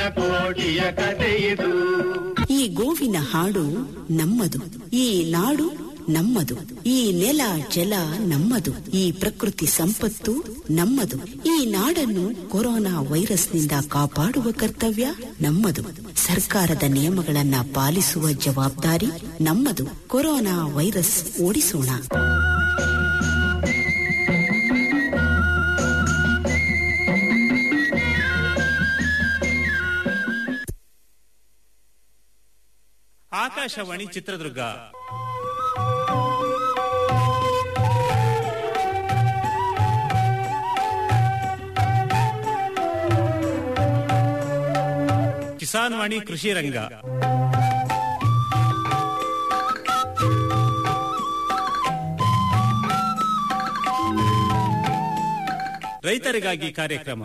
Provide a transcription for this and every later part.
ಕೋಟಿಯ ಕಥೆಯಿದು ಈ ಗೋವಿನ ಹಾಡು ನಮ್ಮದು ಈ ನಾಡು ನಮ್ಮದು ಈ ನೆಲ ಜಲ ನಮ್ಮದು ಈ ಪ್ರಕೃತಿ ಸಂಪತ್ತು ನಮ್ಮದು ಈ ನಾಡನ್ನು ಕೊರೋನಾ ವೈರಸ್ನಿಂದ ಕಾಪಾಡುವ ಕರ್ತವ್ಯ ನಮ್ಮದು ಸರ್ಕಾರದ ನಿಯಮಗಳನ್ನ ಪಾಲಿಸುವ ಜವಾಬ್ದಾರಿ ನಮ್ಮದು ಕೊರೋನಾ ವೈರಸ್ ಓಡಿಸೋಣ ಆಕಾಶವಾಣಿ ಚಿತ್ರದುರ್ಗ ಕಿಸಾನ್ ವಾಣಿ ಕೃಷಿ ರಂಗ ರೈತರಿಗಾಗಿ ಕಾರ್ಯಕ್ರಮ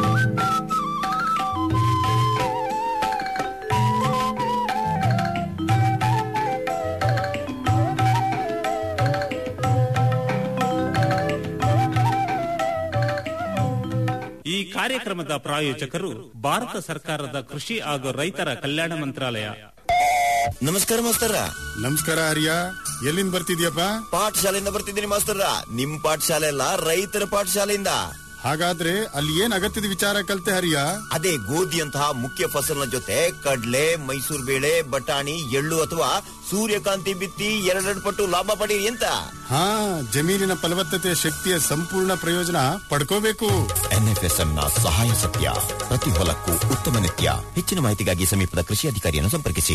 ಈ ಕಾರ್ಯಕ್ರಮದ ಪ್ರಾಯೋಜಕರು ಭಾರತ ಸರ್ಕಾರದ ಕೃಷಿ ಹಾಗೂ ರೈತರ ಕಲ್ಯಾಣ ಮಂತ್ರಾಲಯ ನಮಸ್ಕಾರ ಮಾಸ್ತರ ನಮಸ್ಕಾರ ಹರಿಯ ಎಲ್ಲಿಂದ ಬರ್ತಿದ್ಯಪ್ಪ ಪಾಠಶಾಲೆಯಿಂದ ಬರ್ತಿದ್ದೀನಿ ಮಾಸ್ತರ ನಿಮ್ ಪಾಠಶಾಲೆ ಅಲ್ಲ ರೈತರ ಪಾಠಶಾಲೆಯಿಂದ ಹಾಗಾದ್ರೆ ಅಲ್ಲಿ ಏನ್ ಅಗತ್ಯದ ವಿಚಾರ ಕಲ್ತೆ ಹರಿಯ ಅದೇ ಗೋಧಿಯಂತಹ ಮುಖ್ಯ ಫಸಲಿನ ಜೊತೆ ಕಡ್ಲೆ ಮೈಸೂರು ಬೇಳೆ ಬಟಾಣಿ ಎಳ್ಳು ಅಥವಾ ಸೂರ್ಯಕಾಂತಿ ಬಿತ್ತಿ ಎರಡೆರಡು ಪಟ್ಟು ಲಾಭ ಪಡೀರಿ ಅಂತ ಹಾ ಜಮೀನಿನ ಫಲವತ್ತತೆಯ ಶಕ್ತಿಯ ಸಂಪೂರ್ಣ ಪ್ರಯೋಜನ ಪಡ್ಕೋಬೇಕು ಎನ್ಎಫ್ಎಸ್ಎಂ ನ ಸಹಾಯ ಸತ್ಯ ಪ್ರತಿ ಹೊಲಕ್ಕೂ ಉತ್ತಮ ನಿತ್ಯ ಹೆಚ್ಚಿನ ಮಾಹಿತಿಗಾಗಿ ಸಮೀಪದ ಕೃಷಿ ಅಧಿಕಾರಿಯನ್ನು ಸಂಪರ್ಕಿಸಿ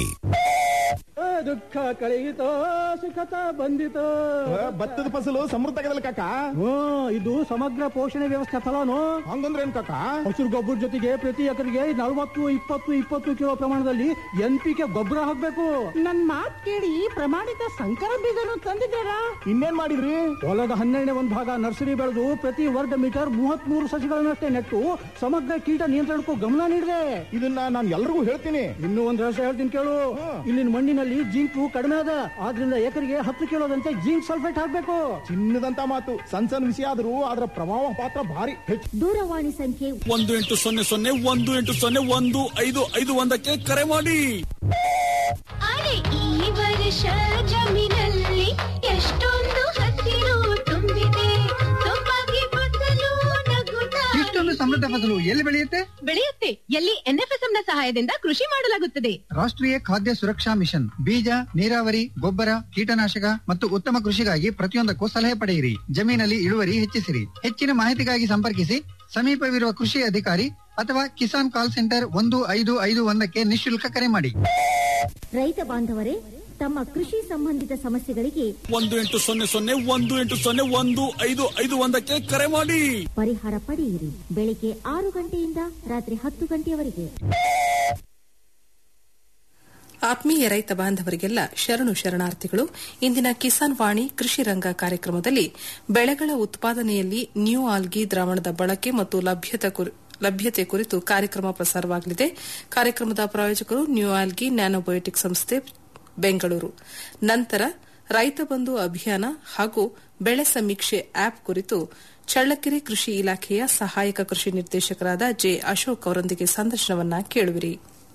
ದುಃಖ ಕಳೆಯಿತೋ ಸುಖತ ಬಂದಿತೋ ಭತ್ತದ ಫಸಲು ಸಮೃದ್ಧಗದಲ್ಲ ಕಾಕ ಹ್ಮ್ ಇದು ಸಮಗ್ರ ಪೋಷಣೆ ವ್ಯವಸ್ಥೆ ಫಲನು ಹಂಗಂದ್ರೆ ಏನ್ ಕಾಕ ಹಸಿರು ಗೊಬ್ಬರ ಜೊತೆಗೆ ಪ್ರತಿ ಎಕರೆಗೆ ನಲವತ್ತು ಇಪ್ಪತ್ತು ಇಪ್ಪತ್ತು ಕಿಲೋ ಪ್ರಮಾಣದಲ್ಲಿ ಎನ್ ಪಿ ಕೆ ಗೊಬ್ಬರ ಹಾಕ್ಬೇಕು ನನ್ ಮಾತ್ ಕೇಳಿ ಪ್ರಮಾಣಿತ ಸಂಕರ ಬೀಜನು ತಂದಿದ್ದಾರಾ ಇನ್ನೇನ್ ಮಾಡಿದ್ರಿ ಹೊಲದ ಹನ್ನೆರಡನೇ ಒಂದು ಭಾಗ ನರ್ಸರಿ ಬೆಳೆದು ಪ್ರತಿ ವರ್ಗ ಮೀಟರ್ ಮೂವತ್ತ್ ಮೂರು ಸಸಿಗಳನ್ನಷ್ಟೇ ನೆಟ್ಟು ಸಮಗ್ರ ಕೀಟ ನಿಯಂತ್ರಣಕ್ಕೂ ಗಮನ ನೀಡಿದೆ ಇದನ್ನ ನಾನು ಎಲ್ರಿಗೂ ಹೇಳ್ತೀನಿ ಇನ್ನೂ ಒಂದ್ ರಹಸ್ಯ ಹೇಳ್ತೀನಿ ಕೇಳು ಇಲ್ಲಿನ ಮಣ್ಣಿನಲ್ಲಿ ಜಿಂಕು ಕಡಿಮೆ ಅದ ಆದ್ರಿಂದ ಎಕರೆಗೆ ಹತ್ತು ಕಿಲೋದಂತೆ ಜಿಂಕ್ ಸಲ್ಫೇಟ್ ಹಾಕ್ಬೇಕು ಚಿನ್ನದಂತ ಮಾತು ಸಣ್ಣ ಸಣ್ಣ ವಿಷಯ ಆದ್ರೂ ಅದರ ಪ್ರಭಾವ ಪಾತ್ರ ಭಾರಿ ಹೆಚ್ಚು ದೂರವಾಣಿ ಸಂಖ್ಯೆ ಒಂದು ಎಂಟು ಸೊನ್ನೆ ಸೊನ್ನೆ ಒಂದು ಎಂಟು ಸೊನ್ನೆ ಒಂದು ಐದು ಐದು ಒಂದಕ್ಕೆ ಕರೆ ಮಾಡಿ ಅರೆ ಈ ವರ್ಷ ಜಮೀನಲ್ಲಿ ಎಷ್ಟೊಂದು ಹಸಿರು ತುಂಬಿದೆ ಸೊಬಗೆ ಫಸಲು ನಗುತ್ತಾ ಇಷ್ಟೊಂದು ಸಮೃದ್ಧ ಫಸಲು ಎಲ್ಲಿ ಬೆಳೆಯುತ್ತೆ ಬೆಳೆಯುತ್ತೆ ಎಲ್ಲಿ ಎನ್ಎಫ್ಎಸ್ಎಂ ನ ಸಹಾಯದಿಂದ ಕೃಷಿ ಮಾಡಲಾಗುತ್ತದೆ ರಾಷ್ಟ್ರೀಯ ಖಾದ್ಯ ಸುರಕ್ಷಾ ಮಿಷನ್ ಬೀಜ ನೀರಾವರಿ ಗೊಬ್ಬರ ಕೀಟನಾಶಕ ಮತ್ತು ಉತ್ತಮ ಕೃಷಿಗಾಗಿ ಪ್ರತಿಯೊಂದಕ್ಕೂ ಸಲಹೆ ಪಡೆಯಿರಿ ಜಮೀನಲ್ಲಿ ಇಳುವರಿ ಹೆಚ್ಚಿಸಿರಿ ಹೆಚ್ಚಿನ ಮಾಹಿತಿಗಾಗಿ ಸಂಪರ್ಕಿಸಿ ಸಮೀಪವಿರುವ ಕೃಷಿ ಅಧಿಕಾರಿ ಅಥವಾ ಕಿಸಾನ್ ಕಾಲ್ ಸೆಂಟರ್ ಒಂದು ಐದು ಐದು ಒಂದಕ್ಕೆ ನಿಶುಲ್ಕ ಕರೆ ಮಾಡಿ ರೈತ ಬಾಂಧವರೇ ತಮ್ಮ ಕೃಷಿ ಸಂಬಂಧಿತ ಸಮಸ್ಯೆಗಳಿಗೆ ಒಂದು ಎಂಟು ಸೊನ್ನೆ ಸೊನ್ನೆ ಒಂದು ಎಂಟು ಸೊನ್ನೆ ಒಂದು ಐದು ಐದು ಒಂದಕ್ಕೆ ಕರೆ ಮಾಡಿ ಪರಿಹಾರ ಪಡೆಯಿರಿ ಬೆಳಿಗ್ಗೆ ಆರು ಗಂಟೆಯಿಂದ ರಾತ್ರಿ ಹತ್ತು ಗಂಟೆಯವರೆಗೆ ಆತ್ಮೀಯ ರೈತ ಬಾಂಧವರಿಗೆಲ್ಲ ಶರಣು ಶರಣಾರ್ಥಿಗಳು ಇಂದಿನ ಕಿಸಾನ್ ವಾಣಿ ಕೃಷಿ ರಂಗ ಕಾರ್ಯಕ್ರಮದಲ್ಲಿ ಬೆಳೆಗಳ ಉತ್ಪಾದನೆಯಲ್ಲಿ ನ್ಯೂ ಆಲ್ಗಿ ದ್ರಾವಣದ ಬಳಕೆ ಮತ್ತು ಲಭ್ಯತೆ ಕುರಿ- ಲಭ್ಯತೆ ಕುರಿತು ಕಾರ್ಯಕ್ರಮ ಪ್ರಸಾರವಾಗಲಿದೆ ಕಾರ್ಯಕ್ರಮದ ಪ್ರಾಯೋಜಕರು ನ್ಯೂ ಆಲ್ಗಿ ನ್ಯಾನೋಬಯೋಟಿಕ್ ಸಂಸ್ಥೆ ಬೆಂಗಳೂರು ನಂತರ ರೈತ ಬಂಧು ಅಭಿಯಾನ ಹಾಗೂ ಬೆಳೆ ಸಮೀಕ್ಷೆ ಆಪ್ ಕುರಿತು ಚಳ್ಳಕೆರೆ ಕೃಷಿ ಇಲಾಖೆಯ ಸಹಾಯಕ ಕೃಷಿ ನಿರ್ದೇಶಕರಾದ ಜೆ ಅಶೋಕ್ ಅವರೊಂದಿಗೆ ಸಂದರ್ಶನವನ್ನ ಕೇಳುವಿರಿ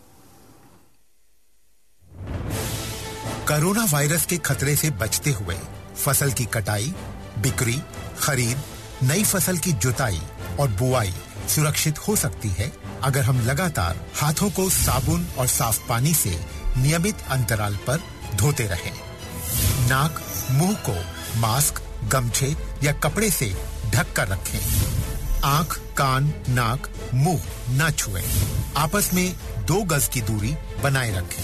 कोरोना वायरस के खतरे से बचते हुए फसल की कटाई बिक्री खरीद नई फसल की जुताई और बुआई सुरक्षित हो सकती है अगर हम लगातार हाथों को साबुन और साफ पानी से नियमित अंतराल पर धोते रहें। नाक मुंह को मास्क गमछे या कपड़े से ढक कर रखें आंख कान नाक मुंह न छुएं। आपस में दो गज की दूरी बनाए रखें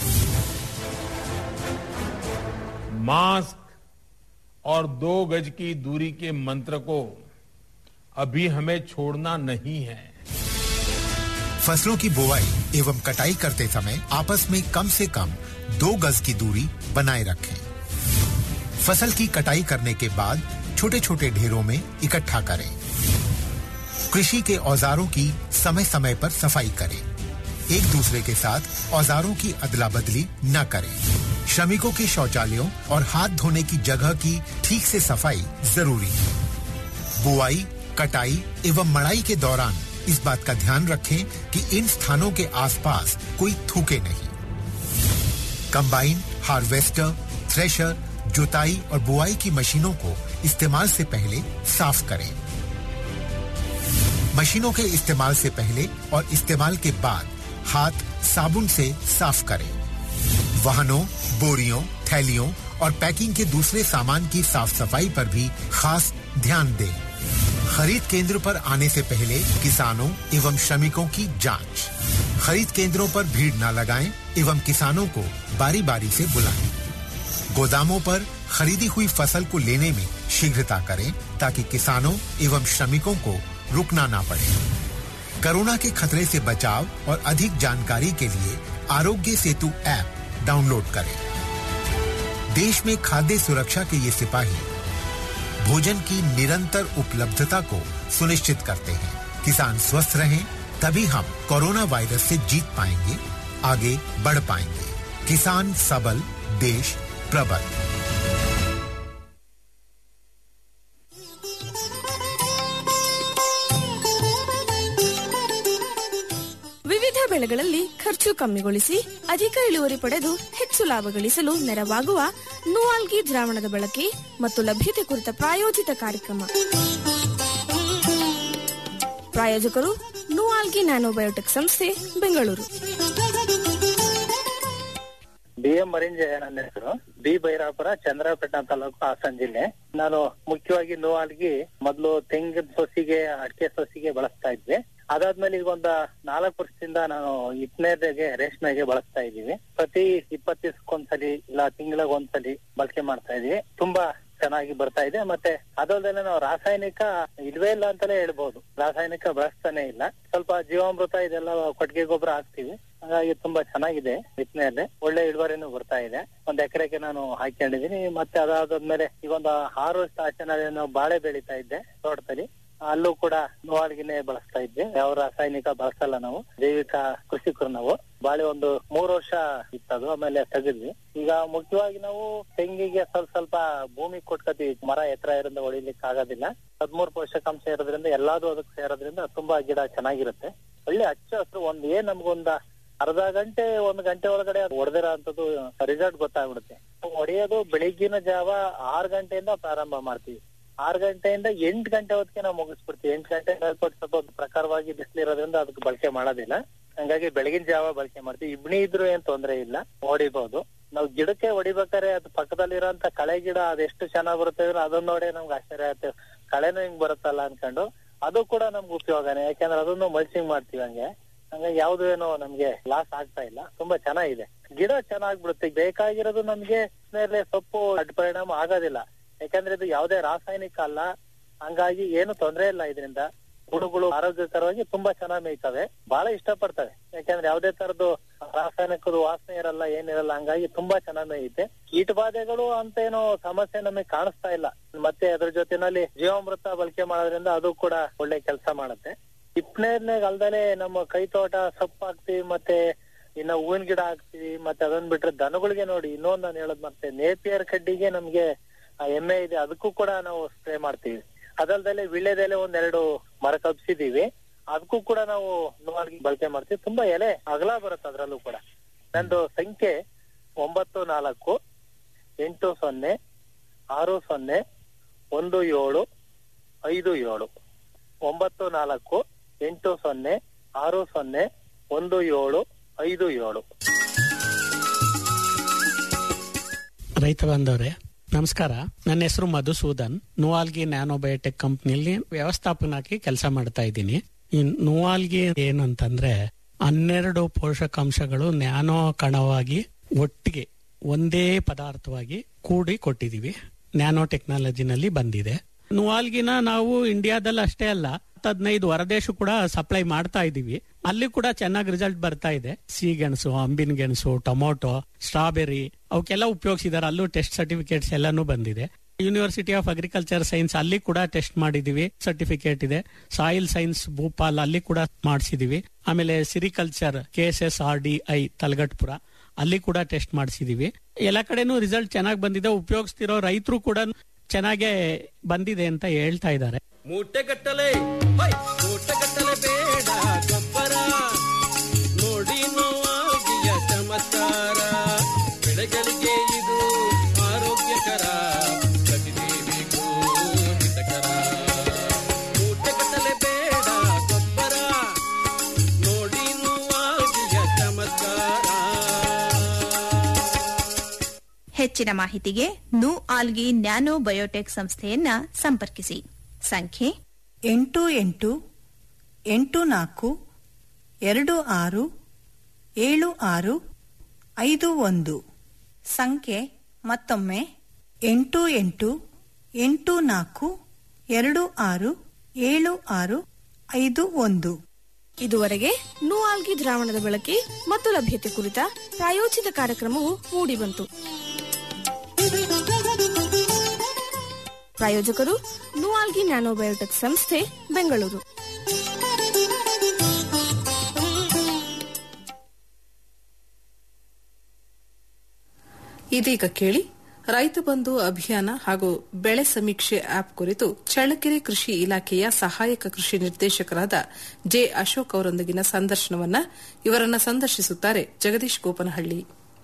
मास्क और दो गज की दूरी के मंत्र को अभी हमें छोड़ना नहीं है फसलों की बुवाई एवं कटाई करते समय आपस में कम से कम दो गज की दूरी बनाए रखें फसल की कटाई करने के बाद छोटे छोटे ढेरों में इकट्ठा करें कृषि के औजारों की समय समय पर सफाई करें एक दूसरे के साथ औजारों की अदला बदली न करें श्रमिकों के शौचालयों और हाथ धोने की जगह की ठीक से सफाई जरूरी है बुआई कटाई एवं मड़ाई के दौरान इस बात का ध्यान रखें कि कि इन स्थानों के आसपास कोई थूके नहीं कंबाइन हार्वेस्टर थ्रेशर जुताई और बुआई की मशीनों को इस्तेमाल से पहले साफ करें मशीनों के इस्तेमाल से पहले और इस्तेमाल के बाद हाथ साबुन से साफ करें वाहनों बोरियों थैलियों और पैकिंग के दूसरे सामान की साफ सफाई पर भी खास ध्यान दें खरीद केंद्र पर आने से पहले किसानों एवं श्रमिकों की जांच खरीद केंद्रों पर भीड़ न लगाएं एवं किसानों को बारी बारी से बुलाएं गोदामों पर खरीदी हुई फसल को लेने में शीघ्रता करें ताकि किसानों एवं श्रमिकों को रुकना ना पड़े कोरोना के खतरे से बचाव और अधिक जानकारी के लिए आरोग्य सेतु ऐप डाउनलोड करें देश में खाद्य सुरक्षा के ये सिपाही भोजन की निरंतर उपलब्धता को सुनिश्चित करते हैं किसान स्वस्थ रहें तभी हम कोरोना वायरस से जीत पाएंगे आगे बढ़ पाएंगे किसान सबल देश प्रबल ವಿವಿಧ ಬೆಳೆಗಳಲ್ಲಿ ಖರ್ಚು ಕಮ್ಮಿಗೊಳಿಸಿ ಅಧಿಕ ಇಳುವರಿ ಪಡೆದು ಹೆಚ್ಚು ಲಾಭ ಗಳಿಸಲು ನೆರವಾಗುವ ನೂವಾಲ್ಗಿ ದ್ರಾವಣದ ಬಳಕೆ ಮತ್ತು ಲಭ್ಯತೆ ಕುರಿತ ಪ್ರಾಯೋಜಿತ ಕಾರ್ಯಕ್ರಮ ಪ್ರಾಯೋಜಕರು ನೂವಾಲ್ಗಿ ನ್ಯಾನೋಬಯೋಟೆಕ್ ಸಂಸ್ಥೆ ಬೆಂಗಳೂರು ಬಿ ಎಂ ಮರಿಂಜಯ ನನ್ನ ಹೆಸರು ಬಿ ಬೈರಾಪುರ ಚಂದ್ರಪೇಟ ತಾಲೂಕು ಹಾಸನ ಜಿಲ್ಲೆ ನಾನು ಮುಖ್ಯವಾಗಿ ನೋವಾಲ್ಗಿ ಮೊದಲು ತೆಂಗಿನ ಸೊಸಿಗೆ ಅಡಿಕೆ ಸೊಸಿಗೆ ಬಳಸ್ತಾ ಇದ್ವಿ ಅದಾದ್ಮೇಲೆ ಈಗ ಒಂದ ನಾಲ್ಕು ವರ್ಷದಿಂದ ನಾನು ಇಪ್ಪನೇದಾಗೆ ರೇಷ್ಮೆಗೆ ಬಳಸ್ತಾ ಇದೀವಿ ಪ್ರತಿ ಇಪ್ಪತ್ತು ದಿವಸಕ್ಕೊಂದ್ಸಲಿ ಇಲ್ಲ ತಿಂಗಳಿಗೆ ಒಂದ್ಸಲಿ ಬಳಕೆ ಮಾಡ್ತಾ ಇದೀವಿ ತುಂಬಾ ಚೆನ್ನಾಗಿ ಬರ್ತಾ ಇದೆ ಮತ್ತೆ ಅದಲ್ಲದೆ ನಾವು ರಾಸಾಯನಿಕ ಇಲ್ವೇ ಇಲ್ಲ ಅಂತಾನೆ ಹೇಳ್ಬೋದು ರಾಸಾಯನಿಕ ಬಳಸ್ತಾನೆ ಇಲ್ಲ ಸ್ವಲ್ಪ ಜೀವಾಮೃತ ಇದೆಲ್ಲ ಕೊಟ್ಟಿಗೆ ಗೊಬ್ಬರ ಹಾಕ್ತಿವಿ ಹಾಗಾಗಿ ತುಂಬಾ ಚೆನ್ನಾಗಿದೆ ಬಿತ್ತನೆಯಲ್ಲಿ ಒಳ್ಳೆ ಇಳುವರಿನೂ ಬರ್ತಾ ಇದೆ ಒಂದ್ ಎಕರೆಗೆ ನಾನು ಹಾಕೊಂಡಿದೀನಿ ಮತ್ತೆ ಅದಾದ್ಮೇಲೆ ಈಗ ಒಂದು ಆರು ವರ್ಷ ಆಚೆ ನಾನು ಬಾಳೆ ಬೆಳೀತಾ ಇದ್ದೆ ತೋಟದಲ್ಲಿ ಅಲ್ಲೂ ಕೂಡ ನೋವಾಲ್ಗಿನೇ ಬಳಸ್ತಾ ಇದ್ವಿ ಯಾವ ರಾಸಾಯನಿಕ ಬಳಸಲ್ಲ ನಾವು ಜೈವಿಕ ಕೃಷಿಕರು ನಾವು ಬಾಳೆ ಒಂದು ಮೂರು ವರ್ಷ ಇತ್ತದು ಆಮೇಲೆ ತೆಗೆದ್ವಿ ಈಗ ಮುಖ್ಯವಾಗಿ ನಾವು ತೆಂಗಿಗೆ ಸ್ವಲ್ಪ ಸ್ವಲ್ಪ ಭೂಮಿ ಕೊಟ್ಕೋತೀವಿ ಮರ ಎತ್ತರ ಇರೋದ್ರಿಂದ ಹೊಡಿಲಿಕ್ಕೆ ಆಗೋದಿಲ್ಲ ಹದ್ಮೂರು ಪೋಷಕಾಂಶ ಇರೋದ್ರಿಂದ ಎಲ್ಲಾದು ಅದಕ್ಕೆ ಸೇರೋದ್ರಿಂದ ತುಂಬಾ ಗಿಡ ಚೆನ್ನಾಗಿರುತ್ತೆ ಒಳ್ಳೆ ಹಚ್ಚ ಹಸಿರು ಒಂದ್ ಏನ್ ನಮ್ಗೊಂದ ಅರ್ಧ ಗಂಟೆ ಒಂದ್ ಗಂಟೆ ಒಳಗಡೆ ಅದು ಹೊಡೆದಿರೋ ಅಂತದ್ದು ರಿಸಲ್ಟ್ ಗೊತ್ತಾಗ್ಬಿಡುತ್ತೆ ಹೊಡೆಯೋದು ಬೆಳಿಗ್ಗಿನ ಜಾವ ಆರು ಗಂಟೆಯಿಂದ ಪ್ರಾರಂಭ ಮಾಡ್ತೀವಿ ಆರು ಗಂಟೆಯಿಂದ ಎಂಟು ಗಂಟೆ ಹೊತ್ತಿಗೆ ನಾವು ಮುಗಿಸ್ಬಿಡ್ತೀವಿ ಎಂಟು ಗಂಟೆ ಮೇಲ್ಪಟ್ಟು ಸ್ವಲ್ಪ ಒಂದು ಪ್ರಕಾರವಾಗಿ ಬಿಸಿಲಿರೋದ್ರಿಂದ ಅದಕ್ಕೆ ಬಳಕೆ ಮಾಡೋದಿಲ್ಲ ಹಂಗಾಗಿ ಬೆಳಗಿನ ಜಾವ ಬಳಕೆ ಮಾಡ್ತೀವಿ ಇಬ್ಣಿ ಇದ್ರು ಏನ್ ತೊಂದ್ರೆ ಇಲ್ಲ ಹೊಡಿಬಹುದು ನಾವು ಗಿಡಕ್ಕೆ ಹೊಡಿಬೇಕಾದ್ರೆ ಅದು ಪಕ್ಕದಲ್ಲಿರೋಂತ ಕಳೆ ಗಿಡ ಅದೆಷ್ಟು ಚೆನ್ನಾಗ್ ಬರುತ್ತೆ ಅಂದ್ರೆ ಅದನ್ನ ನೋಡಿ ನಮ್ಗೆ ಆಶ್ಚರ್ಯ ಆಗುತ್ತೆ ಕಳೆನೂ ಹಿಂಗ್ ಬರುತ್ತಲ್ಲ ಅನ್ಕೊಂಡು ಅದು ಕೂಡ ನಮ್ಗೆ ಉಪಯೋಗನೇ ಯಾಕಂದ್ರೆ ಅದನ್ನು ಮಲ್ಚಿಂಗ್ ಮಾಡ್ತೀವಿ ಹಂಗೆ ಹಂಗಾಗಿ ಯಾವ್ದು ಏನೋ ನಮ್ಗೆ ಲಾಸ್ ಆಗ್ತಾ ಇಲ್ಲ ತುಂಬಾ ಚೆನ್ನಾಗಿದೆ ಗಿಡ ಚೆನ್ನಾಗ್ ಬಿಡುತ್ತೆ ಬೇಕಾಗಿರೋದು ನಮ್ಗೆ ಮೇಲೆ ಸೊಪ್ಪು ಅಡ್ಡ ಪರಿಣಾಮ ಆಗೋದಿಲ್ಲ ಯಾಕಂದ್ರೆ ಇದು ಯಾವುದೇ ರಾಸಾಯನಿಕ ಅಲ್ಲ ಹಂಗಾಗಿ ಏನು ತೊಂದ್ರೆ ಇಲ್ಲ ಇದರಿಂದ ಹುಡುಗಳು ಆರೋಗ್ಯಕರವಾಗಿ ತುಂಬಾ ಚೆನ್ನಾಗ್ ಮೇಯ್ತವೆ ಬಹಳ ಇಷ್ಟ ಪಡ್ತವೆ ಯಾಕಂದ್ರೆ ಯಾವುದೇ ತರದ್ದು ರಾಸಾಯನಿಕದ ವಾಸನೆ ಇರಲ್ಲ ಏನಿರಲ್ಲ ಹಂಗಾಗಿ ತುಂಬಾ ಚೆನ್ನಾಗ್ ಮೇಯುತ್ತೆ ಕೀಟ ಬಾಧೆಗಳು ಅಂತ ಏನೋ ಸಮಸ್ಯೆ ನಮಗೆ ಕಾಣಿಸ್ತಾ ಇಲ್ಲ ಮತ್ತೆ ಅದ್ರ ಜೊತೆನಲ್ಲಿ ಜೀವಾಮೃತ ಬಳಕೆ ಮಾಡೋದ್ರಿಂದ ಅದು ಕೂಡ ಒಳ್ಳೆ ಕೆಲಸ ಮಾಡುತ್ತೆ ಇಪ್ಪನೇದ್ನಾಗ ಅಲ್ದಲೆ ನಮ್ಮ ಕೈ ತೋಟ ಸೊಪ್ಪು ಹಾಕ್ತಿವಿ ಮತ್ತೆ ಇನ್ನ ಹೂವಿನ ಗಿಡ ಹಾಕ್ತಿವಿ ಮತ್ತೆ ಅದನ್ನ ಬಿಟ್ರೆ ದನಗಳಿಗೆ ನೋಡಿ ಇನ್ನೊಂದ್ ನಾನು ಹೇಳದ್ ಮತ್ತೆ ನೇಪಿಯರ್ ಕಡ್ಡಿಗೆ ನಮ್ಗೆ ಆ ಎಮ್ಮೆ ಇದೆ ಅದಕ್ಕೂ ಕೂಡ ನಾವು ಸ್ಪ್ರೇ ಮಾಡ್ತೀವಿ ಅದಲ್ದಲೆ ವಿಳ್ಳೆದೆಲೆ ಒಂದೆರಡು ಮರ ಕಬ್ಸಿದೀವಿ ಅದಕ್ಕೂ ಕೂಡ ನಾವು ನೋವಾಗಿ ಬಳಕೆ ಮಾಡ್ತೀವಿ ತುಂಬಾ ಎಲೆ ಅಗಲ ಬರುತ್ತೆ ಅದ್ರಲ್ಲೂ ಕೂಡ ನಂದು ಸಂಖ್ಯೆ ಒಂಬತ್ತು ನಾಲ್ಕು ಎಂಟು ಸೊನ್ನೆ ಆರು ಸೊನ್ನೆ ಒಂದು ಏಳು ಐದು ಏಳು ಒಂಬತ್ತು ನಾಲ್ಕು ಎಂಟು ಸೊನ್ನೆ ಆರು ಸೊನ್ನೆ ಒಂದು ಏಳು ಐದು ಏಳು ರೈತ ಬಾಂಧವರೇ ನಮಸ್ಕಾರ ನನ್ನ ಹೆಸರು ಮಧುಸೂದನ್ ನುವಾಲ್ಗಿ ನ್ಯಾನೋಬಯೋಟೆಕ್ ಕಂಪ್ನಿಯಲ್ಲಿ ವ್ಯವಸ್ಥಾಪನಾಗಿ ಕೆಲಸ ಮಾಡ್ತಾ ಇದ್ದೀನಿ ಈ ನುವಾಲ್ಗಿ ಏನಂತಂದ್ರೆ ಹನ್ನೆರಡು ಪೋಷಕಾಂಶಗಳು ನ್ಯಾನೋ ಕಣವಾಗಿ ಒಟ್ಟಿಗೆ ಒಂದೇ ಪದಾರ್ಥವಾಗಿ ಕೂಡಿ ಕೊಟ್ಟಿದೀವಿ ನ್ಯಾನೋ ಟೆಕ್ನಾಲಜಿನಲ್ಲಿ ಬಂದಿದೆ ನುವಾಲ್ಗಿನ ನಾವು ಇಂಡಿಯಾದಲ್ಲಿ ಅಷ್ಟೇ ಅಲ್ಲ ಹದಿನೈದು ಹೊರದೇಶ ಕೂಡ ಸಪ್ಲೈ ಮಾಡ್ತಾ ಇದೀವಿ ಅಲ್ಲಿ ಕೂಡ ಚೆನ್ನಾಗಿ ರಿಸಲ್ಟ್ ಬರ್ತಾ ಇದೆ ಸಿಗೆಣಸು ಅಂಬಿನ ಗೆಣಸು ಟೊಮೊಟೊ ಸ್ಟ್ರಾಬೆರಿ ಅವಕ್ಕೆಲ್ಲ ಉಪಯೋಗಿಸಿದಾರೆ ಅಲ್ಲೂ ಟೆಸ್ಟ್ ಸರ್ಟಿಫಿಕೇಟ್ಸ್ ಎಲ್ಲಾನು ಬಂದಿದೆ ಯೂನಿವರ್ಸಿಟಿ ಆಫ್ ಅಗ್ರಿಕಲ್ಚರ್ ಸೈನ್ಸ್ ಅಲ್ಲಿ ಕೂಡ ಟೆಸ್ಟ್ ಮಾಡಿದೀವಿ ಸರ್ಟಿಫಿಕೇಟ್ ಇದೆ ಸಾಯಿಲ್ ಸೈನ್ಸ್ ಭೂಪಾಲ್ ಅಲ್ಲಿ ಕೂಡ ಮಾಡಿಸಿದೀವಿ ಆಮೇಲೆ sericulture K S S R D I Talagatpura ಅಲ್ಲಿ ಕೂಡ ಟೆಸ್ಟ್ ಮಾಡಿಸಿದೀವಿ ಎಲ್ಲ ಕಡೆನೂ ರಿಸಲ್ಟ್ ಚೆನ್ನಾಗಿ ಬಂದಿದೆ ಉಪಯೋಗಿಸ್ತಿರೋ ರೈತರು ಕೂಡ ಚೆನ್ನಾಗೇ ಬಂದಿದೆ ಅಂತ ಹೇಳ್ತಾ ಇದ್ದಾರೆ ಮೂಟೆಗಟ್ಟಲೆ ಹೈ, ಮೂಟೆಗಟ್ಟಲೆ ಬೇಡ ಗೊಬ್ಬರ ಹೆಚ್ಚಿನ ಮಾಹಿತಿಗೆ ನು ಆಲ್ಗಿ ನ್ಯಾನೋ ಬಯೋಟೆಕ್ ಸಂಸ್ಥೆಯನ್ನ ಸಂಪರ್ಕಿಸಿ ಸಂಖ್ಯೆ ಎಂಟು ಎಂಟು ಎಂಟು ನಾಲ್ಕು ಎರಡು ಆರು ಏಳು ಆರು ಐದು ಒಂದು ಸಂಖ್ಯೆ ಮತ್ತೊಮ್ಮೆ ಎಂಟು ಎಂಟು ಎಂಟು ನಾಲ್ಕು ಎರಡು ಆರು ಏಳು ಆರು ಐದು ಒಂದು ಇದುವರೆಗೆ ನೂಆಲ್ಗಿ ದ್ರಾವಣದ ಬಳಕೆ ಮತ್ತು ಲಭ್ಯತೆ ಕುರಿತ ಪ್ರಾಯೋಜಿತ ಕಾರ್ಯಕ್ರಮವು ಮೂಡಿಬಂತು ಪ್ರಾಯೋಜಕರು ನೂಆಲ್ಗಿ ನ್ಯಾನೋಬಯೋಟೆಕ್ ಸಂಸ್ಥೆ ಬೆಂಗಳೂರು ಇದೀಗ ಕೇಳಿ ರೈತ ಬಂಧು ಅಭಿಯಾನ ಹಾಗೂ ಬೆಳೆ ಸಮೀಕ್ಷೆ ಆಪ್ ಕುರಿತು ಚಳ್ಳಕೆರೆ ಕೃಷಿ ಇಲಾಖೆಯ ಸಹಾಯಕ ಕೃಷಿ ನಿರ್ದೇಶಕರಾದ ಜೆ ಅಶೋಕ್ ಅವರೊಂದಿಗಿನ ಸಂದರ್ಶನವನ್ನ ಇವರನ್ನ ಸಂದರ್ಶಿಸುತ್ತಾರೆ ಜಗದೀಶ್ ಗೋಪನಹಳ್ಳಿ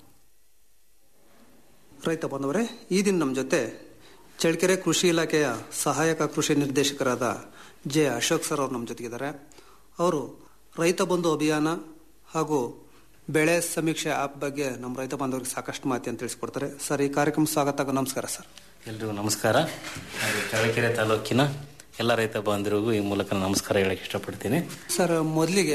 ರೈತ ಬಂಧುವರೇ ಈ ದಿನ ನಮ್ಮ ಜೊತೆ ಚಳ್ಳಕೆರೆ ಕೃಷಿ ಇಲಾಖೆಯ ಸಹಾಯಕ ಕೃಷಿ ನಿರ್ದೇಶಕರಾದ ಜೆ ಅಶೋಕ್ ಸರ್ ಅವರು ನಮ್ಮ ಜೊತೆಗಿದ್ದಾರೆ ಅವರು ರೈತ ಬಂಧು ಅಭಿಯಾನ ಹಾಗೂ ಬೆಳೆ ಸಮೀಕ್ಷೆ ಆಪ್ ಬಗ್ಗೆ ನಮ್ಮ ರೈತ ಬಾಂಧವರಿಗೆ ಸಾಕಷ್ಟು ಮಾಹಿತಿಯನ್ನು ತಿಳಿಸ್ಕೊಡ್ತಾರೆ ಸರ್ ಈ ಕಾರ್ಯಕ್ರಮ ಸ್ವಾಗತ ನಮಸ್ಕಾರ ಸರ್ ಎಲ್ರಿಗೂ ನಮಸ್ಕಾರ ಹಾಗೂ ಚಳ್ಳಕೆರೆ ತಾಲೂಕಿನ ಎಲ್ಲ ರೈತ ಬಾಂಧವರಿಗೂ ಈ ಮೂಲಕ ನಮಸ್ಕಾರ ಹೇಳಕ್ಕೆ ಇಷ್ಟಪಡ್ತೀನಿ ಸರ್ ಮೊದಲಿಗೆ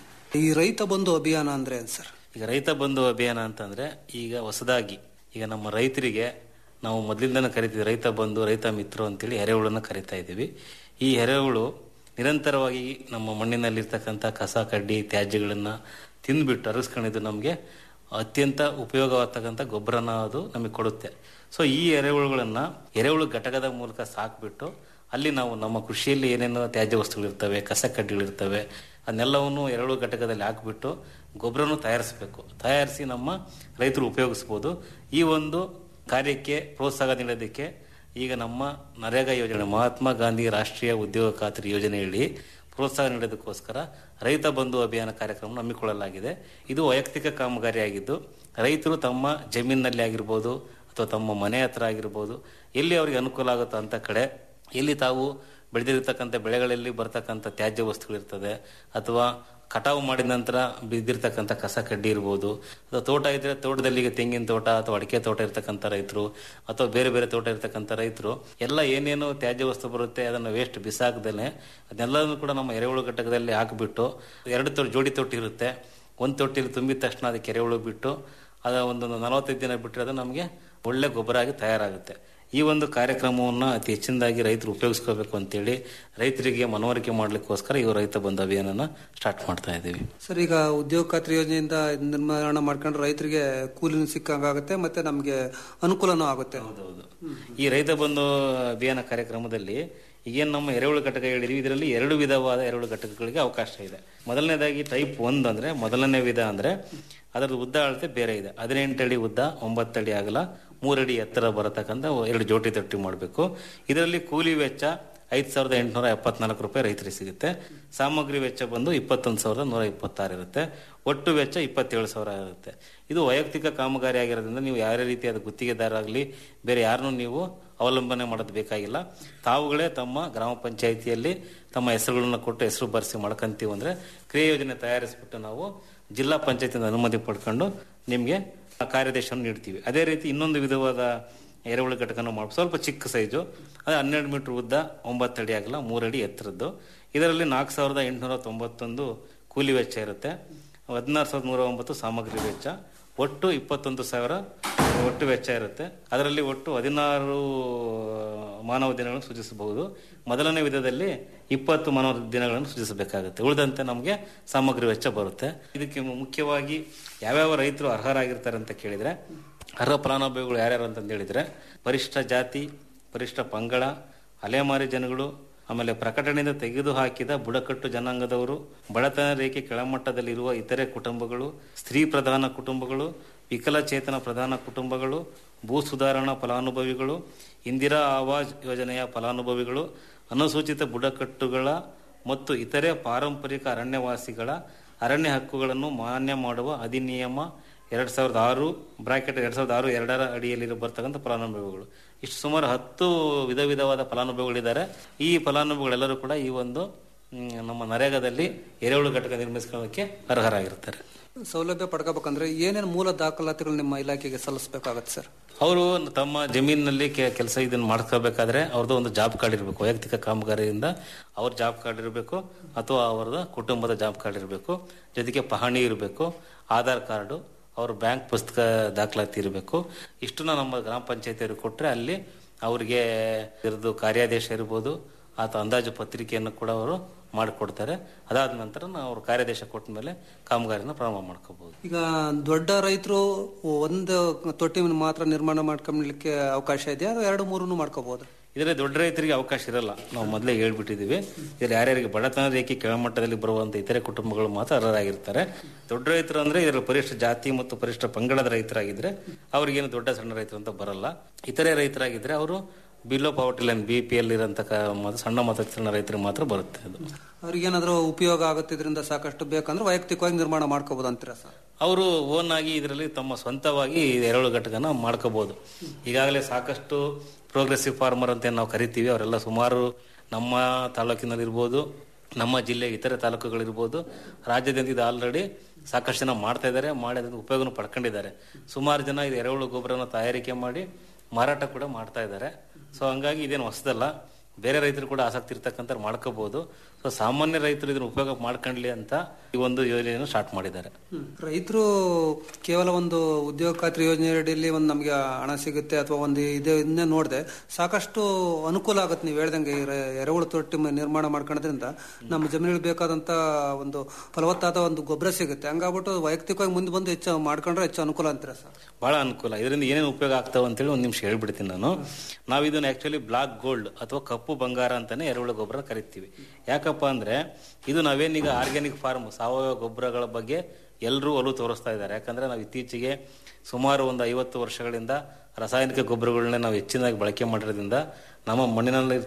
ಈ ರೈತ ಬಂಧು ಅಭಿಯಾನ ಅಂದ್ರೆ ಏನ್ ಸರ್ ಈಗ ರೈತ ಬಂಧು ಅಭಿಯಾನ ಅಂತಂದ್ರೆ ಈಗ ಹೊಸದಾಗಿ ಈಗ ನಮ್ಮ ರೈತರಿಗೆ ನಾವು ಮೊದಲಿಂದನೇ ಕರಿತೀವಿ ರೈತ ಬಂಧು ರೈತ ಮಿತ್ರ ಅಂತೇಳಿ ಎರೆಹುಳನ್ನ ಕರಿತಾ ಇದ್ದೀವಿ ಈ ಎರೆಹುಳು ನಿರಂತರವಾಗಿ ನಮ್ಮ ಮಣ್ಣಿನಲ್ಲಿರ್ತಕ್ಕಂಥ ಕಸ ಕಡ್ಡಿ ತ್ಯಾಜ್ಯಗಳನ್ನ ತಿಂದ್ಬಿಟ್ಟು ಅರಗಿಸ್ಕೊಂಡಿದ್ದು ನಮಗೆ ಅತ್ಯಂತ ಉಪಯೋಗವಾಗ್ತಕ್ಕಂಥ ಗೊಬ್ಬರನ ಅದು ನಮಗೆ ಕೊಡುತ್ತೆ ಸೊ ಈ ಎರೆಹುಳುಗಳನ್ನ ಎರೆಹುಳು ಘಟಕದ ಮೂಲಕ ಸಾಕ್ಬಿಟ್ಟು ಅಲ್ಲಿ ನಾವು ನಮ್ಮ ಕೃಷಿಯಲ್ಲಿ ಏನೇನು ತ್ಯಾಜ್ಯ ವಸ್ತುಗಳಿರ್ತವೆ ಕಸ ಕಡ್ಡಿಗಳಿರ್ತವೆ ಅದನ್ನೆಲ್ಲವನ್ನು ಎರೆಹುಳು ಘಟಕದಲ್ಲಿ ಹಾಕ್ಬಿಟ್ಟು ಗೊಬ್ಬರನು ತಯಾರಿಸಬೇಕು ತಯಾರಿಸಿ ನಮ್ಮ ರೈತರು ಉಪಯೋಗಿಸ್ಬೋದು ಈ ಒಂದು ಕಾರ್ಯಕ್ಕೆ ಪ್ರೋತ್ಸಾಹ ನೀಡೋದಕ್ಕೆ ಈಗ ನಮ್ಮ ನರೇಗಾ ಯೋಜನೆ ಮಹಾತ್ಮ ಗಾಂಧಿ ರಾಷ್ಟ್ರೀಯ ಉದ್ಯೋಗ ಖಾತ್ರಿ ಯೋಜನೆಯಲ್ಲಿ ಪ್ರೋತ್ಸಾಹ ನೀಡೋದಕ್ಕೋಸ್ಕರ ರೈತ ಬಂಧು ಅಭಿಯಾನ ಕಾರ್ಯಕ್ರಮ ಹಮ್ಮಿಕೊಳ್ಳಲಾಗಿದೆ ಇದು ವೈಯಕ್ತಿಕ ಕಾಮಗಾರಿಯಾಗಿದ್ದು ರೈತರು ತಮ್ಮ ಜಮೀನಿನಲ್ಲಿ ಆಗಿರ್ಬೋದು ಅಥವಾ ತಮ್ಮ ಮನೆ ಹತ್ರ ಆಗಿರ್ಬೋದು ಎಲ್ಲಿ ಅವರಿಗೆ ಅನುಕೂಲ ಆಗುತ್ತೋ ಅಂತ ಕಡೆ ಎಲ್ಲಿ ತಾವು ಬೆಳೆದಿರ್ತಕ್ಕಂಥ ಬೆಳೆಗಳಲ್ಲಿ ಬರ್ತಕ್ಕಂಥ ತ್ಯಾಜ್ಯ ವಸ್ತುಗಳಿರ್ತದೆ ಅಥವಾ ಕಟಾವು ಮಾಡಿದ ನಂತರ ಬಿದ್ದಿರ್ತಕ್ಕಂಥ ಕಸ ಕಡ್ಡಿ ಇರ್ಬೋದು ಅಥವಾ ತೋಟ ಇದ್ರೆ ತೋಟದಲ್ಲಿ ಈಗ ತೆಂಗಿನ ತೋಟ ಅಥವಾ ಅಡಿಕೆ ತೋಟ ಇರ್ತಕ್ಕಂಥ ರೈತರು ಅಥವಾ ಬೇರೆ ಬೇರೆ ತೋಟ ಇರ್ತಕ್ಕಂಥ ರೈತರು ಎಲ್ಲ ಏನೇನು ತ್ಯಾಜ್ಯ ವಸ್ತು ಬರುತ್ತೆ ಅದನ್ನು ವೇಸ್ಟ್ ಬಿಸಾಕದೇನೆ ಅದನ್ನೆಲ್ಲನೂ ಕೂಡ ನಮ್ಮ ಎರೆಹುಳು ಘಟಕದಲ್ಲಿ ಹಾಕಿಬಿಟ್ಟು ಎರಡು ತೊಟ್ಟು ಜೋಡಿ ತೊಟ್ಟಿ ಇರುತ್ತೆ ಒಂದು ತೊಟ್ಟಿಲಿ ತುಂಬಿದ ತಕ್ಷಣ ಅದಕ್ಕೆ ಎರೆಹುಳು ಬಿಟ್ಟು ಅದ ಒಂದು ನಲವತ್ತೈದು ದಿನ ಬಿಟ್ಟರೆ ಅದು ನಮಗೆ ಒಳ್ಳೆ ಗೊಬ್ಬರ ಆಗಿ ತಯಾರಾಗುತ್ತೆ ಈ ಒಂದು ಕಾರ್ಯಕ್ರಮವನ್ನು ಅತಿ ಹೆಚ್ಚಿನದಾಗಿ ರೈತರು ಉಪಯೋಗಿಸ್ಕೋಬೇಕು ಅಂತೇಳಿ ರೈತರಿಗೆ ಮನವರಿಕೆ ಮಾಡ್ಲಿಕ್ಕೋಸ್ಕರ ಇವು ರೈತ ಬಂಧು ಅಭಿಯಾನನ ಸ್ಟಾರ್ಟ್ ಮಾಡ್ತಾ ಇದ್ದೀವಿ ಸರ್ ಈಗ ಉದ್ಯೋಗ ಖಾತ್ರಿ ಯೋಜನೆಯಿಂದ ನಿರ್ಮಾಣ ಮಾಡ್ಕೊಂಡ್ರೆ ರೈತರಿಗೆ ಕೂಲಿನೂ ಸಿಕ್ಕಂಗಾಗುತ್ತೆ ಮತ್ತೆ ನಮಗೆ ಅನುಕೂಲನೂ ಆಗುತ್ತೆ ಈ ರೈತ ಬಂಧು ಅಭಿಯಾನ ಕಾರ್ಯಕ್ರಮದಲ್ಲಿ ಈಗೇನು ನಮ್ಮ ಎರೆಹುಳು ಘಟಕ ಹೇಳಿದ್ವಿ ಇದರಲ್ಲಿ ಎರಡು ವಿಧವಾದ ಎರೆಹುಳು ಘಟಕಗಳಿಗೆ ಅವಕಾಶ ಇದೆ ಮೊದಲನೇದಾಗಿ ಟೈಪ್ ಒಂದ್ ಅಂದ್ರೆ ಮೊದಲನೇ ವಿಧ ಅಂದ್ರೆ ಅದರ ಉದ್ದ ಅಳತೆ ಬೇರೆ ಇದೆ ಹದಿನೆಂಟು ಅಡಿ ಉದ್ದ ಒಂಬತ್ತು ಅಡಿ ಆಗಲ ಮೂರಡಿ ಎತ್ತರ ಬರತಕ್ಕಂಥ ಎರಡು ಜೋಟಿ ತೊಟ್ಟಿ ಮಾಡಬೇಕು ಇದರಲ್ಲಿ ಕೂಲಿ ವೆಚ್ಚ ಐದು ಸಾವಿರದ ಎಂಟುನೂರ ಎಪ್ಪತ್ನಾಲ್ಕು ರೂಪಾಯಿ ರೈತರಿಗೆ ಸಿಗುತ್ತೆ ಸಾಮಗ್ರಿ ವೆಚ್ಚ ಬಂದು ಇಪ್ಪತ್ತೊಂದು ಸಾವಿರದ ನೂರ ಇಪ್ಪತ್ತಾರು ಇರುತ್ತೆ ಒಟ್ಟು ವೆಚ್ಚ ಇಪ್ಪತ್ತೇಳು ಸಾವಿರ ಇರುತ್ತೆ ಇದು ವೈಯಕ್ತಿಕ ಕಾಮಗಾರಿ ಆಗಿರೋದ್ರಿಂದ ನೀವು ಯಾರೇ ರೀತಿಯಾದ ಗುತ್ತಿಗೆದಾರರಾಗಲಿ ಬೇರೆ ಯಾರನ್ನೂ ನೀವು ಅವಲಂಬನೆ ಮಾಡೋದು ಬೇಕಾಗಿಲ್ಲ ತಾವುಗಳೇ ತಮ್ಮ ಗ್ರಾಮ ಪಂಚಾಯಿತಿಯಲ್ಲಿ ತಮ್ಮ ಹೆಸರುಗಳನ್ನ ಕೊಟ್ಟು ಹೆಸರು ಬರೆಸಿ ಮಾಡ್ಕೊಂತೀವಿ ಅಂದ್ರೆ ಕ್ರಿಯಾ ಯೋಜನೆ ತಯಾರಿಸ್ಬಿಟ್ಟು ನಾವು ಜಿಲ್ಲಾ ಪಂಚಾಯತಿಯಿಂದ ಅನುಮತಿ ಪಡ್ಕೊಂಡು ನಿಮಗೆ ಕಾರ್ಯಾದೇಶವನ್ನು ನೀಡ್ತೀವಿ ಅದೇ ರೀತಿ ಇನ್ನೊಂದು ವಿಧವಾದ ಎರೆಹುಳು ಘಟಕನ ಮಾಡಿ ಸ್ವಲ್ಪ ಚಿಕ್ಕ ಸೈಜು ಅದು ಹನ್ನೆರಡು ಮೀಟರ್ ಉದ್ದ ಒಂಬತ್ತು ಅಡಿ ಆಗಲ್ಲ ಮೂರಡಿ ಎತ್ತರದ್ದು ಇದರಲ್ಲಿ ನಾಲ್ಕು ಸಾವಿರದ ಎಂಟುನೂರ ತೊಂಬತ್ತೊಂದು ಕೂಲಿ ವೆಚ್ಚ ಇರುತ್ತೆ ಹದಿನಾರು ಸಾವಿರದ ನೂರ ಒಂಬತ್ತು ಸಾಮಗ್ರಿ ವೆಚ್ಚ ಒಟ್ಟು ಇಪ್ಪತ್ತೊಂದು ಸಾವಿರ ಒಟ್ಟು ವೆಚ್ಚ ಇರುತ್ತೆ ಅದರಲ್ಲಿ ಒಟ್ಟು ಹದಿನಾರು ಮಾನವ ದಿನಗಳನ್ನು ಸೂಚಿಸಬಹುದು ಮೊದಲನೇ ವಿಧದಲ್ಲಿ ಇಪ್ಪತ್ತು ಮಾನವ ದಿನಗಳನ್ನು ಸೂಚಿಸಬೇಕಾಗುತ್ತೆ ಉಳಿದಂತೆ ನಮಗೆ ಸಾಮಗ್ರಿ ವೆಚ್ಚ ಬರುತ್ತೆ ಇದಕ್ಕೆ ಮುಖ್ಯವಾಗಿ ಯಾವ್ಯಾವ ರೈತರು ಅರ್ಹರಾಗಿರ್ತಾರೆ ಅಂತ ಕೇಳಿದ್ರೆ ಅರ್ಹ ಫಲಾನುಭವಿಗಳು ಯಾರ್ಯಾರು ಅಂತಂದು ಹೇಳಿದ್ರೆ ಪರಿಷ್ಠ ಜಾತಿ ಪರಿಷ್ಠ ಪಂಗಡ ಅಲೆಮಾರಿ ಜನಗಳು ಆಮೇಲೆ ಪ್ರಕಟಣೆಯಿಂದ ತೆಗೆದುಹಾಕಿದ ಬುಡಕಟ್ಟು ಜನಾಂಗದವರು ಬಡತನ ರೇಖೆ ಕೆಳಮಟ್ಟದಲ್ಲಿರುವ ಇತರೆ ಕುಟುಂಬಗಳು ಸ್ತ್ರೀ ಪ್ರಧಾನ ಕುಟುಂಬಗಳು ವಿಕಲಚೇತನ ಪ್ರಧಾನ ಕುಟುಂಬಗಳು ಭೂ ಸುಧಾರಣಾ ಫಲಾನುಭವಿಗಳು ಇಂದಿರಾ ಆವಾಸ್ ಯೋಜನೆಯ ಫಲಾನುಭವಿಗಳು ಅನುಸೂಚಿತ ಬುಡಕಟ್ಟುಗಳ ಮತ್ತು ಇತರೆ ಪಾರಂಪರಿಕ ಅರಣ್ಯವಾಸಿಗಳ ಅರಣ್ಯ ಹಕ್ಕುಗಳನ್ನು ಮಾನ್ಯ ಮಾಡುವ ಅಧಿನಿಯಮ ಎರಡ್ ಸಾವಿರದ ಆರು ಬ್ರಾಕೆಟ್ ಎರಡ್ ಸಾವಿರದ ಆರು ಎರಡರ ಅಡಿಯಲ್ಲಿ ಬರ್ತಕ್ಕಂಥ ಫಲಾನುಭವಿಗಳು ಇಷ್ಟು ಸುಮಾರು ಹತ್ತು ವಿಧ ವಿಧವಾದ ಫಲಾನುಭವಿಗಳಿದ್ದಾರೆ ಈ ಫಲಾನುಭವಿಗಳೆಲ್ಲರೂ ಕೂಡ ಈ ಒಂದು ಮ್, ನಮ್ಮ ನರೇಗಾದಲ್ಲಿ ಎರೆಹುಳು ಘಟಕ ನಿರ್ಮಿಸ್ಕೊಳ್ಳೋಕೆ ಅರ್ಹರಾಗಿರ್ತಾರೆ ಸೌಲಭ್ಯ ಪಡ್ಕೋಬೇಕಂದ್ರೆ ಏನೇನು ಮೂಲ ದಾಖಲಾತಿಗಳು ನಿಮ್ಮ ಇಲಾಖೆಗೆ ಸಲ್ಲಿಸಬೇಕಾಗತ್ತೆ ಸರ್ ಅವರು ತಮ್ಮ ಜಮೀನಿನಲ್ಲಿ ಕೆಲಸ ಇದನ್ನ ಮಾಡ್ಕೋಬೇಕಾದ್ರೆ ಅವ್ರದ್ದು ಒಂದು ಜಾಬ್ ಕಾರ್ಡ್ ಇರಬೇಕು ವೈಯಕ್ತಿಕ ಕಾಮಗಾರಿಯಿಂದ ಅವ್ರ ಜಾಬ್ ಕಾರ್ಡ್ ಇರಬೇಕು ಅಥವಾ ಅವರದ ಕುಟುಂಬದ ಜಾಬ್ ಕಾರ್ಡ್ ಇರಬೇಕು ಜೊತೆಗೆ ಪಹಣಿ ಇರಬೇಕು ಆಧಾರ್ ಕಾರ್ಡು ಅವ್ರ ಬ್ಯಾಂಕ್ ಪುಸ್ತಕ ದಾಖಲಾತಿ ಇರಬೇಕು ಇಷ್ಟನ್ನ ನಮ್ಮ ಗ್ರಾಮ ಪಂಚಾಯತಿಯವರು ಕೊಟ್ಟರೆ ಅಲ್ಲಿ ಅವ್ರಿಗೆ ಇರೋದು ಕಾರ್ಯಾದೇಶ ಇರ್ಬೋದು ಅಥವಾ ಅಂದಾಜು ಪತ್ರಿಕೆಯನ್ನು ಕೂಡ ಅವರು ಮಾಡಿಕೊಡ್ತಾರೆ ಅದಾದ ನಂತರ ನಾವು ಅವ್ರ ಕಾರ್ಯಾದೇಶ ಕೊಟ್ಟ ಮೇಲೆ ಕಾಮಗಾರಿನ ಪ್ರಾರಂಭ ಮಾಡ್ಕೋಬಹುದು ಈಗ ದೊಡ್ಡ ರೈತರು ಒಂದು ತೊಟ್ಟಿ ಮಾತ್ರ ನಿರ್ಮಾಣ ಮಾಡ್ಕೊಂಡ್ಲಿಕ್ಕೆ ಅವಕಾಶ ಇದೆಯಾ ಅಥವಾ ಎರಡು ಮೂರನ್ನು ಮಾಡ್ಕೋಬಹುದು ಇದರಲ್ಲಿ ದೊಡ್ಡ ರೈತರಿಗೆ ಅವಕಾಶ ಇರಲ್ಲ ನಾವು ಮೊದಲೇ ಹೇಳ್ಬಿಟ್ಟಿದ್ದೀವಿ ಇದರಲ್ಲಿ ಯಾರ್ಯಾರಿಗೆ ಬಡತನ ರೇಖೆ ಕೆಳಮಟ್ಟದಲ್ಲಿ ಬರುವಂತ ಇತರೆ ಕುಟುಂಬಗಳು ಮಾತ್ರ ಅರ್ಹರಾಗಿರ್ತಾರೆ ದೊಡ್ಡ ರೈತರು ಅಂದ್ರೆ ಇದರಲ್ಲಿ ಪರಿಷ್ಠ ಜಾತಿ ಮತ್ತು ಪರಿಷ್ಠ ಪಂಗಡದ ರೈತರಾಗಿದ್ರೆ ಅವ್ರಿಗೇನು ದೊಡ್ಡ ಸಣ್ಣ ರೈತರು ಅಂತ ಬರಲ್ಲ ಇತರೆ ರೈತರಾಗಿದ್ರೆ ಅವರು below poverty line B P L ಇರೋಂಥ ಸಣ್ಣ ಮತ್ತು ಸಣ್ಣ ರೈತರಿಗೆ ಮಾತ್ರ ಬರುತ್ತೆ ಅದು ಅವ್ರಿಗೇನಾದ್ರೂ ಉಪಯೋಗ ಆಗುತ್ತೆ ಇದರಿಂದ ಸಾಕಷ್ಟು ಬೇಕಂದ್ರೆ ವೈಯಕ್ತಿಕವಾಗಿ ನಿರ್ಮಾಣ ಮಾಡ್ಕೋಬಹುದು ಅಂತೀರಾ ಸರ್ ಅವರು ಓನ್ ಆಗಿ ಇದರಲ್ಲಿ ತಮ್ಮ ಸ್ವಂತವಾಗಿ ಎರೆಹುಳು ಘಟಕನ ಮಾಡ್ಕೋಬಹುದು ಈಗಾಗಲೇ ಸಾಕಷ್ಟು ಪ್ರೋಗ್ರೆಸಿವ್ ಫಾರ್ಮರ್ ಅಂತ ಏನ್ ನಾವು ಕರಿತೀವಿ ಅವರೆಲ್ಲ ಸುಮಾರು ನಮ್ಮ ತಾಲೂಕಿನಲ್ಲಿರ್ಬೋದು ನಮ್ಮ ಜಿಲ್ಲೆ ಇತರೆ ತಾಲೂಕುಗಳಿರ್ಬೋದು ರಾಜ್ಯದಿಂದ ಇದು ಆಲ್ರೆಡಿ ಸಾಕಷ್ಟು ಜನ ಮಾಡ್ತಾ ಇದ್ದಾರೆ ಮಾಡಿ ಅದನ್ನ ಉಪಯೋಗನ ಪಡ್ಕೊಂಡಿದ್ದಾರೆ ಸುಮಾರು ಜನ ಇದು ಎರೆಹುಳು ಗೊಬ್ಬರನ ತಯಾರಿಕೆ ಮಾಡಿ ಮಾರಾಟ ಕೂಡ ಮಾಡ್ತಾ ಇದ್ದಾರೆ ಸೊ ಹಂಗಾಗಿ ಇದೇನು ಹೊಸದಲ್ಲ ಬೇರೆ ರೈತರು ಕೂಡ ಆಸಕ್ತಿ ಇರ್ತಕ್ಕಂಥ ಮಾಡ್ಕೋಬಹುದು ಸೊ ಸಾಮಾನ್ಯ ರೈತರು ಇದನ್ನ ಉಪಯೋಗ ಮಾಡ್ಕೊಂಡ್ಲಿ ಅಂತ ಈ ಒಂದು ಯೋಜನೆಯನ್ನು ಸ್ಟಾರ್ಟ್ ಮಾಡಿದ್ದಾರೆ ರೈತರು ಕೇವಲ ಒಂದು ಉದ್ಯೋಗ ಖಾತ್ರಿ ಯೋಜನೆ ಅಡಿಯಲ್ಲಿ ಒಂದು ನಮಗೆ ಹಣ ಸಿಗುತ್ತೆ ಅಥವಾ ಒಂದು ಇದೆ ಇದನ್ನೇ ನೋಡಿದೆ ಸಾಕಷ್ಟು ಅನುಕೂಲ ಆಗುತ್ತೆ ನೀವು ಹೇಳ್ದಂಗೆ ಈ ರೆ- ಎರೆಹುಳು ತೊಟ್ಟಿ ಮ- ನಿರ್ಮಾಣ ಮಾಡ್ಕೊಳ್ಳೋದ್ರಿಂದ ನಮ್ಮ ಜಮೀನಿಗೆ ಬೇಕಾದಂತ ಒಂದು ಫಲವತ್ತಾದ ಒಂದು ಗೊಬ್ಬರ ಸಿಗುತ್ತೆ ಹಂಗಾಗ್ಬಿಟ್ಟು ವೈಯಕ್ತಿಕವಾಗಿ ಮುಂದೆ ಬಂದು ಹೆಚ್ಚು ಮಾಡ್ಕೊಂಡ್ರೆ ಹೆಚ್ಚು ಅನುಕೂಲ ಅಂತೀರಾ ಸರ್ ಬಹಳ ಅನುಕೂಲ ಇದರಿಂದ ಏನೇನು ಉಪಯೋಗ ಆಗ್ತಾವ ಅಂತೇಳಿ ಒಂದು ನಿಮಿಷ ಹೇಳ್ಬಿಡ್ತೀನಿ ನಾನು ನಾವು ಇದನ್ನ ಆಕ್ಚುಲಿ ಬ್ಲಾಕ್ ಗೋಲ್ಡ್ ಅಥವಾ ಕಪ್ಪು ಬಂಗಾರ ಅಂತಾನೆ ಎರೆಹುಳು ಗೊಬ್ಬರ ಕರಿತೀವಿ ಯಾಕಪ್ಪ ಅಂದ್ರೆ ಇದು ನಾವೇನೀಗ ಆರ್ಗ್ಯಾನಿಕ್ ಫಾರ್ಮ್ ಸಾವಯವ ಗೊಬ್ಬರಗಳ ಬಗ್ಗೆ ಎಲ್ಲರೂ ಒಲವು ತೋರಿಸ್ತಾ ಇದ್ದಾರೆ ಯಾಕಂದ್ರೆ ನಾವು ಇತ್ತೀಚೆಗೆ ಸುಮಾರು ಒಂದು ಐವತ್ತು ವರ್ಷಗಳಿಂದ ರಾಸಾಯನಿಕ ಗೊಬ್ಬರಗಳನ್ನ ನಾವು ಹೆಚ್ಚಿನದಾಗಿ ಬಳಕೆ ಮಾಡಿರೋದ್ರಿಂದ ನಮ್ಮ ಮಣ್ಣಿನಲ್ಲಿ